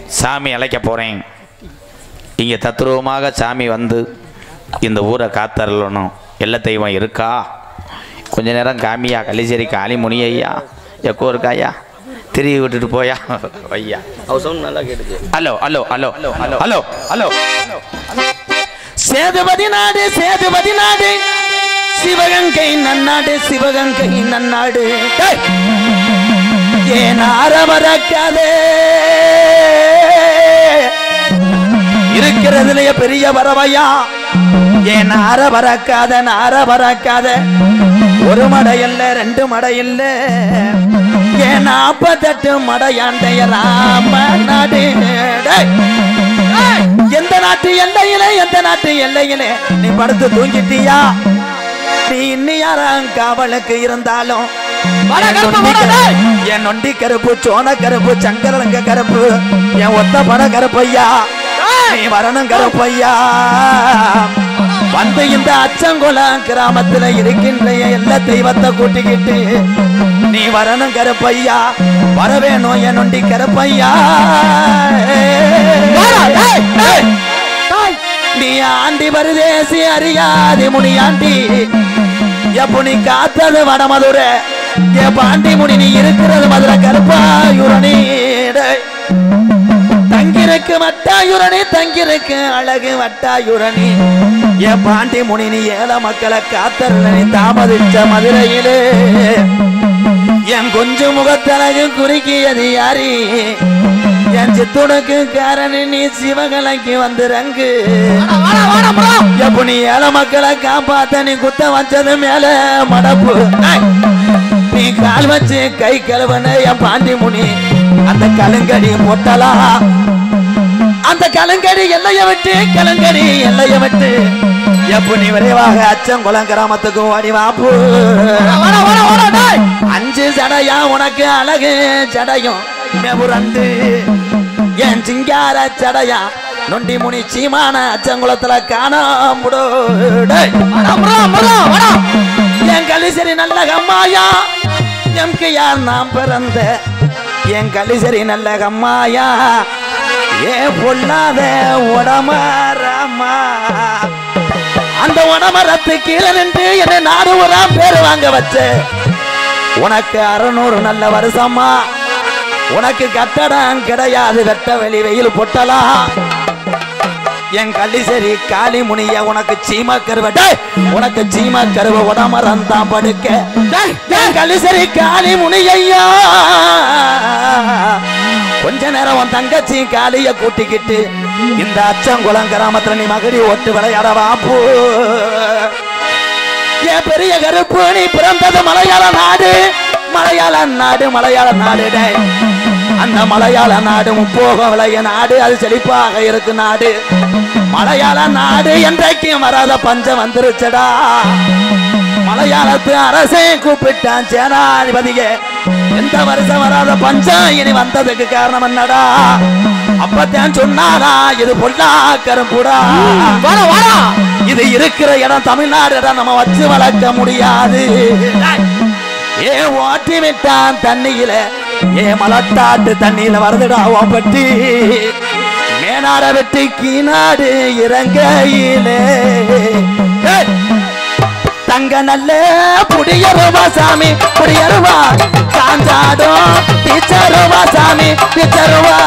சாமி அழைக்க போகிறேன் இங்கே தத்ரூபமாக சாமி வந்து இந்த ஊரை காத்தரலணும் எல்ல தெய்வம் இருக்கா கொஞ்ச நேரம் காமியா கள்ளிச்சேரி காளிமுனி ஐயா எக்கோ இருக்காயா திரும்பி விட்டுட்டு போயா ஐயா அவர் சவுண்ட் நல்லா கேட்டுச்சு hello hello hello hello hello hello Sethupathi நாடு சேதுபதி நாடு சிவகங்கை நன்னாடு சிவகங்கை நன்னாடு டேய்! ஏன் ஆரவரக்காதே இருக்கிறதுலயே பெரிய வரவையா ஏன் நார பறக்காத நார பறக்காத ஒரு மடை இல்ல ரெண்டு மடை இல்ல ஏன் நாப்பத்தெட்டு மடையாண்டைய ராம நாடு டேய்! டேய்! எந்த நாட்டு எல்லையிலே எந்த நாட்டு எல்லையிலே நீ படுத்து தூங்கிட்டியா நீ இன்னும் யாரும் காவலுக்கு இருந்தாலும் என் நொண்டி கரு- என் நொண்டி கருப்பு சோன கருப்பு சங்கரலங்க கருப்பு என் ஒத்த பட கருப்பையா நீ வரணும் கருப்பையா வந்து இந்த அச்சங்குளம் கிராமத்துல இருக்கின்ற எல்லா தெய்வத்தை கூட்டிக்கிட்டு நீ வரணும் கருப்பையா வர வேணும் என் நொண்டி கருப்பையா நீ ஆண்டி பரதேசி அறியாதி முனியாண்டி எப்போ நீ காத்தது வடமதுரை ஏ பாண்டி முனி நீ இருக்கிறது மதுரை கருப்பாயுரணி டேய். தங்கிருக்கு வட்டாயுரணி தங்கிருக்கு அழகு வட்டாயுரணி ஏ பாண்டி முனி நீ ஏழ மக்களை காத்தருள நீ தாமதிச்ச மதுரையிலே என் கொஞ்சம் முகத்தழகு குறுக்கியது யாரி என் சித்துனுக்கு காரணம் நீ சிவகலைக்கு வந்து ரங்கு எப்ப நீ ஏழை மக்களை காப்பாத்த நீ குத்த வச்சது மேல மடப்பு ஏய்! நீ கால் வச்சு கை கழுவன என் பாண்டி முனி அந்த கலங்கடி பொட்டலா அந்த கலங்கடி எல்லைய விட்டு கலங்கடி எல்லைய விட்டு எப்ப நீ விரைவாக அச்சங்குளம் கிராமத்துக்கு ஓடி வாப்பு அஞ்சு சடையா உனக்கு அழகு சடையும் மெவுரண்டு என் சிங்கார சடையா நொண்டி முனி சீமான அச்சங்குளத்துல காணாமுடோ என் கலிசரி நல்ல கம்மாயா எம்க்கு யார் நான் பிறந்த என் கலிசரி நல்ல கம்மாயா ஏ பொல்லாத உடமாராமா அந்த உடமரத்து கீழே நின்று என்ன நாடு ஒரு பேர் வாங்க வச்ச உனக்கு அறுநூறு நல்ல வருஷமா உனக்கு கட்டடம் கிடையாது வெட்ட வெளி வெயில் பொட்டலாம் என் கள்ளிசரி காளி முனிய உனக்கு சீமா கருவ டேய், உனக்கு சீமா கருவ உடமரம் தான் படுக்க டேய், என் கள்ளிசரி காளி முனியையா கொஞ்ச நேரம் உன் தங்கச்சி காளிய கூட்டிக்கிட்டு இந்த அச்சங்குளம் கிராமத்துல நீ மகடி ஓட்டு விளையாட வாப்பு என் பெரிய கருப்பு நீ பிறந்தது மலையாள நாடு மலையாள நாடு மலையாள நாடு டேய். அந்த மலையாள நாடு முப்போகம் விளைய நாடு அது செழிப்பாக இருக்கு நாடு மலையாள நாடு என்றைக்கும் வராத பஞ்சம் வந்துருச்சடா மலையாளத்து அரசே கூப்பிட்டான் சேனாதிபதியே எந்த வருஷம் வராத பஞ்சம் இனி வந்ததுக்கு காரணம் என்னடா அப்பத்தான் சொன்னாரா இது பொல்லா கரும்புடா இது இருக்கிற இடம் தமிழ்நாடு இடம் நம்ம வச்சு வளர்க்க முடியாது ஏ ஓட்டி விட்டான் தண்ணியில ஏ மலட்டாட்டு தண்ணியில வருதுடா ஓப்பட்டி மேனாட வெட்டி கீநாடு இறங்கையிலே ஏய்! தங்க நல்ல புடியருவா சாமி புடியருவா காஞ்சாடும் பிச்சருவா சாமி பிச்சருவா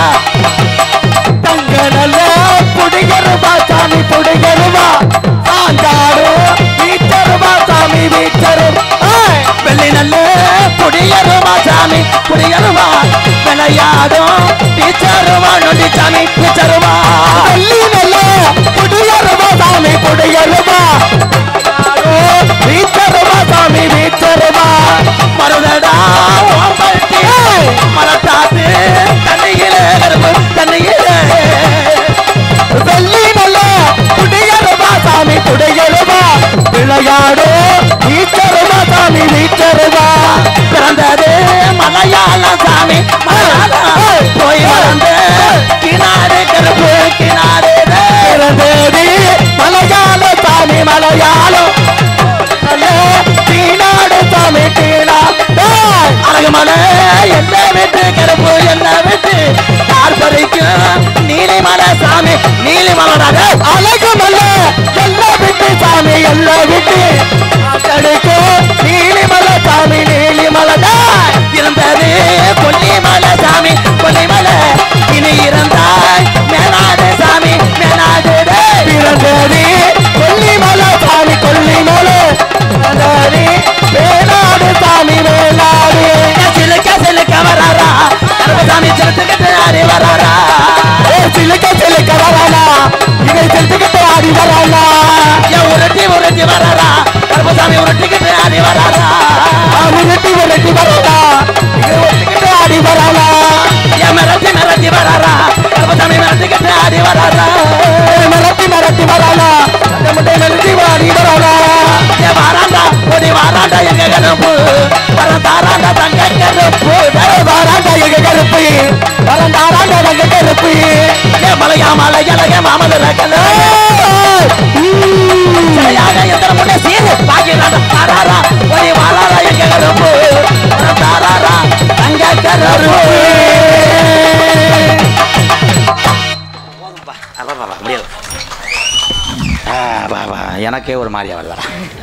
தங்க நல்ல புடியருவா சாமி புடியருவா காஞ்சாடும் பிச்சருவா சாமி பிச்சருவா வெள்ளி நல்ல புடியருவா சாமி புடியருவா விளையாடும் பிச்சருவா நொண்டி சாமி பிச்சருவா வெள்ளி நல்ல புடியருவா சாமி புடியருவா வீச்சருவா சாமி வீச்சருவா மருதடா ஓம்பட்டி மலத்தாத்து தண்ணியிலே கரும்பு தண்ணியிலே வெள்ளி நல்ல குடியருவா சாமி குடியருவா விளையாடு வீச்சருவா சாமி வீச்சருவா பிறந்தது மலையாள சாமி மலையாளம் போய் வளர்ந்து கிணாடு கருப்பு கிணாடு பிறந்தது மலையாள சாமி மலையாளம் தீனாடு சாமி தீனா அழகு மலை என்ன விட்டு கருப்பு என்ன விட்டு யார் பறிக்கு சாமி நீலி மலடாக அழகு மல்ல எல்லாம் விட்டு சாமி எல்லாம் விட்டு தடுக்கோ நீலிமலை சாமி நீலிமலை இருந்தது கொல்லிமலை சாமி கொல்லிமலை இனி இருந்தாய் மேனாடு சாமி மேனாடு பிறந்தது கொல்லிமலை சாமி கொல்லிமலை பிறந்தது வேளாடு சாமி வேளாடு சிலுக்க சிலுக்க வராரா கருப்பசாமி சிலுத்துக்கிட்டு ஆடி வராரா ஏ சிலுக்க சிலுக்க வரானா இதை செலுத்துக்கிட்டு ஆடி வரானா என் உருட்டி உருட்டி வராரா கருப்பசாமி உருட்டிக்கிட்டு ஆடி வராரா உருட்டி உருட்டி வரானா இதை ஒத்துக்கிட்டு ஆடி வரானா என் மிரட்டி மிரட்டி வராரா கருப்பசாமி மிரட்டிக்கிட்டு ஆடி வராரா மிரட்டி மிரட்டி வரானா முட்டை மிரட்டி ஆடி வரானா என் வாராண்டா ஓடி வாராண்டா எங்க கருப்பு வர தாராண்டா தங்க கருப்பு வாராண்டா எங்க கருப்பு வரந்தாராண்டா எங்க கருப்பு என் மலையா மலையழக மாமதுர கல்லு சிலையாக எந்திர முன்னே சீரு பாக்கிறாண்டா தாராரா ஓடி வாராரா எங்க கருப்பு வர தாராரா தங்க கருப்பு போதும்பா. அப்பா, அப்பா, அப்பா, முடியல ஆ, வா, வா. எனக்கே ஒரு மாதிரியா வருதா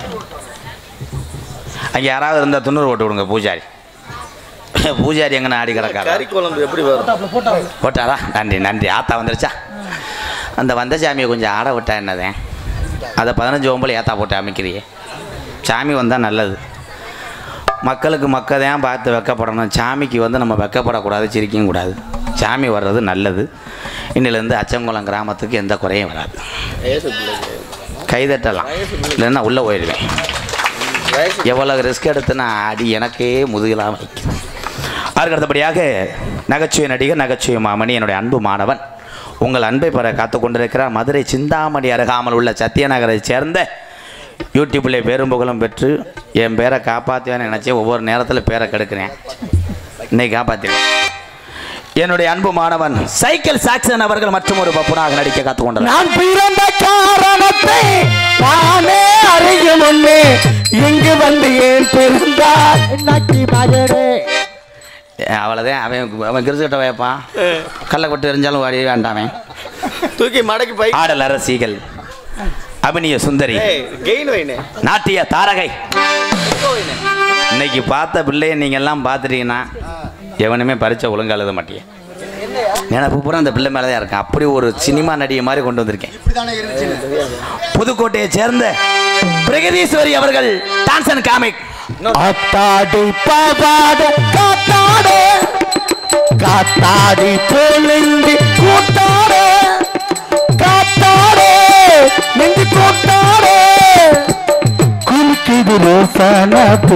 அங்கே யாராவது இருந்தால் துண்ணூறு போட்டு விடுங்க பூஜாரி பூஜாரி எங்கன்னு ஆடி கிடக்காரு கறி குழம்பு எப்படி வரும் போட்டாரா நன்றி நன்றி ஆத்தா வந்துருச்சா அந்த வந்த சாமியை கொஞ்சம் ஆட விட்டா என்னதே அதை பதினஞ்சு ஒம்பளை ஏத்தா போட்டு அமைக்கிறியே சாமி வந்தால் நல்லது மக்களுக்கு மக்கள் தான் பார்த்து வெக்கப்படணும் சாமிக்கு வந்து நம்ம வெக்கப்படக்கூடாது சிரிக்கவும் கூடாது சாமி வர்றது நல்லது இன்னிலேருந்து அச்சங்குளம் கிராமத்துக்கு எந்த குறையும் வராது வயசு பிள்ளைக்கு கைதட்டலாம் இல்லைன்னா உள்ளே போயிடுவேன் வயசு எவ்வளோ ரிஸ்க் எடுத்து நான் ஆடி எனக்கே முதுகலாம் வைக்கிறேன் அதற்கு அடுத்தபடியாக நகைச்சுவை நடிகர் நகைச்சுவை மாமணி என்னுடைய அன்பு மாணவன் உங்கள் அன்பை பெற காத்து கொண்டிருக்கிறார் மதுரை சிந்தாமணி அருகாமல் உள்ள சத்தியநகரை சேர்ந்த யூடியூப்பில் பேரும் புகழும் பெற்று என் பேரை காப்பாற்றுவேன்னு நினச்சி ஒவ்வொரு நேரத்தில் பேரை கெடுக்கிறேன் இன்னைக்கு காப்பாற்றினேன் என்னுடைய அன்பு மாணவன் சைக்கிள் சாக்சன் அவர்கள் மற்றும் ஒரு பப்புனாக நடிக்க காத்து கொண்டார் நான் பிறந்த காரணத்தை நானே அறியும் முன்னே இங்கு வந்து ஏன் பிறந்தார் நக்கி மகனே அவ்வளோதான் அவன் அவன் கிரிசுகிட்ட வைப்பான் கல்லை கொட்டு எரிஞ்சாலும் வாடி வேண்டாமே தூக்கி மடக்கி பை ஆடல் அரசிகள் அபினிய சுந்தரி ஏய் கெயின் வைனே நாட்டிய தாரகை இன்னைக்கு பார்த்த பிள்ளைய நீங்க எல்லாம் பார்த்துட்டீங்கன்னா எவனுமே பரிச்சை ஒழுங்கா எழுத மாட்டிய நினப்பு பூரா அந்த பிள்ளை மேலே தான் இருக்கேன் அப்படி ஒரு சினிமா நடிகை மாதிரி கொண்டு வந்திருக்கேன் புதுக்கோட்டையை சேர்ந்த பிரகதீஸ்வரி அவர்கள் டான்ஸ் அண்ட் காமிக் அத்தாடி பாவாட காத்தாடு காத்தாடி பொழுந்தி கூத்தாடு காத்தாடு நெஞ்சு கூத்தாடு குளிக்குது ரோசானாத்து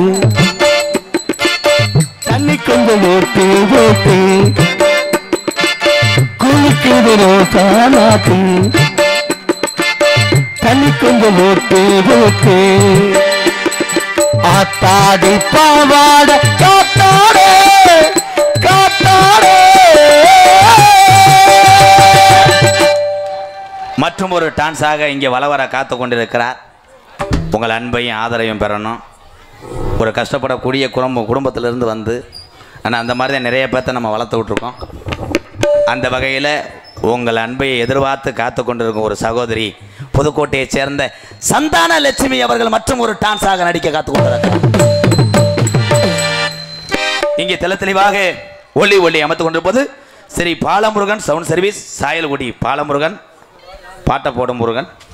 தண்ணி கொஞ்சம் ஓட்டு ஓட்டு குளிக்குது ரோசானாத்து தண்ணி கொஞ்சம் ஓட்டு ஓட்டு ஆத்தாடி பாவாட காத்தாடு காத்தாடு மற்றும் ஒரு டான்ஸாக இங்கே வளவர காத்து கொண்டிருக்கிறார் உங்கள் அன்பையும் ஆதரவையும் பெறணும் ஒரு கஷ்டப்படக்கூடிய குடும்பம் குடும்பத்திலிருந்து வந்து ஆனால் அந்த மாதிரி தான் நிறைய பேர்த்த நம்ம வளர்த்து விட்ருக்கோம் அந்த வகையில் உங்கள் அன்பை எதிர்பார்த்து காத்து கொண்டிருக்கும் ஒரு சகோதரி புதுக்கோட்டையைச் சேர்ந்த சந்தான லட்சுமி அவர்கள் மற்றும் ஒரு டான்ஸாக நடிக்க காத்து கொண்டிருக்கிறார் இங்கே தெளி தெளிவாக ஒளி ஒளி அமைத்து கொண்டிருப்பது ஸ்ரீ பாலமுருகன் சவுண்ட் சர்வீஸ் சாயல்குடி பாலமுருகன் பாட்டை போடும் முருகன்